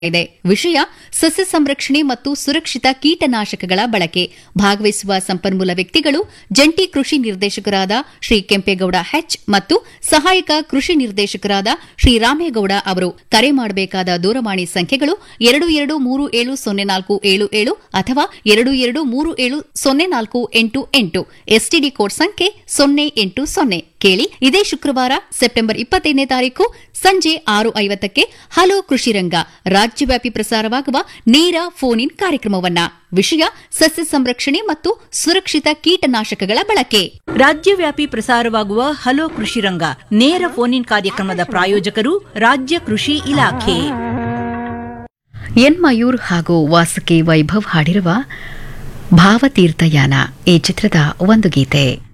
ಇದೆ ವಿಷಯ ಸಸ್ಯ ಸಂರಕ್ಷಣೆ ಮತ್ತು ಸುರಕ್ಷಿತ ಕೀಟನಾಶಕಗಳ ಬಳಕೆ ಭಾಗವಹಿಸುವ ಸಂಪನ್ಮೂಲ ವ್ಯಕ್ತಿಗಳು ಜಂಟಿ ಕೃಷಿ ನಿರ್ದೇಶಕರಾದ ಶ್ರೀ ಕೆಂಪೇಗೌಡ ಹೆಚ್ ಮತ್ತು ಸಹಾಯಕ ಕೃಷಿ ನಿರ್ದೇಶಕರಾದ ಶ್ರೀ ರಾಮೇಗೌಡ ಅವರು ಕರೆ ಮಾಡಬೇಕಾದ ದೂರವಾಣಿ ಸಂಖ್ಯೆಗಳು ಎರಡು ಎರಡು ಮೂರು ಏಳು ಸೊನ್ನೆ ನಾಲ್ಕು ಏಳು ಏಳು ಅಥವಾ ಎರಡು ಎರಡು ಮೂರು ಏಳು ಸೊನ್ನೆ ನಾಲ್ಕು ಎಂಟು ಎಂಟು ಎಸ್ಟಿಡಿ ಕೋಡ್ ಸಂಖ್ಯೆ ಸೊನ್ನೆ ಎಂಟು ಸೊನ್ನೆ ಕೇಳಿ ಇದೇ ಶುಕ್ರವಾರ ಸೆಪ್ಟೆಂಬರ್ ಇಪ್ಪತ್ತೈದನೇ ತಾರೀಕು ಸಂಜೆ ಆರು ಐವತ್ತಕ್ಕೆ ಹಲೋ ಕೃಷಿ ರಂಗ ರಾಜ್ಯವ್ಯಾಪಿ ಪ್ರಸಾರವಾಗುವ ನೇರ ಫೋನ್ ಇನ್ ಕಾರ್ಯಕ್ರಮವನ್ನ ವಿಷಯ ಸಸ್ಯ ಸಂರಕ್ಷಣೆ ಮತ್ತು ಸುರಕ್ಷಿತ ಕೀಟನಾಶಕಗಳ ಬಳಕೆ ರಾಜ್ಯವ್ಯಾಪಿ ಪ್ರಸಾರವಾಗುವ ಹಲೋ ಕೃಷಿ ರಂಗ ನೇರ ಫೋನ್ ಇನ್ ಕಾರ್ಯಕ್ರಮದ ಪ್ರಾಯೋಜಕರು ರಾಜ್ಯ ಕೃಷಿ ಇಲಾಖೆ ಎನ್ ಮಯೂರ್ ಹಾಗೂ ವಾಸುಕಿ ವೈಭವ್ ಹಾಡಿರುವ ಭಾವತೀರ್ಥಯಾನ ಈ ಚಿತ್ರದ ಒಂದು ಗೀತೆ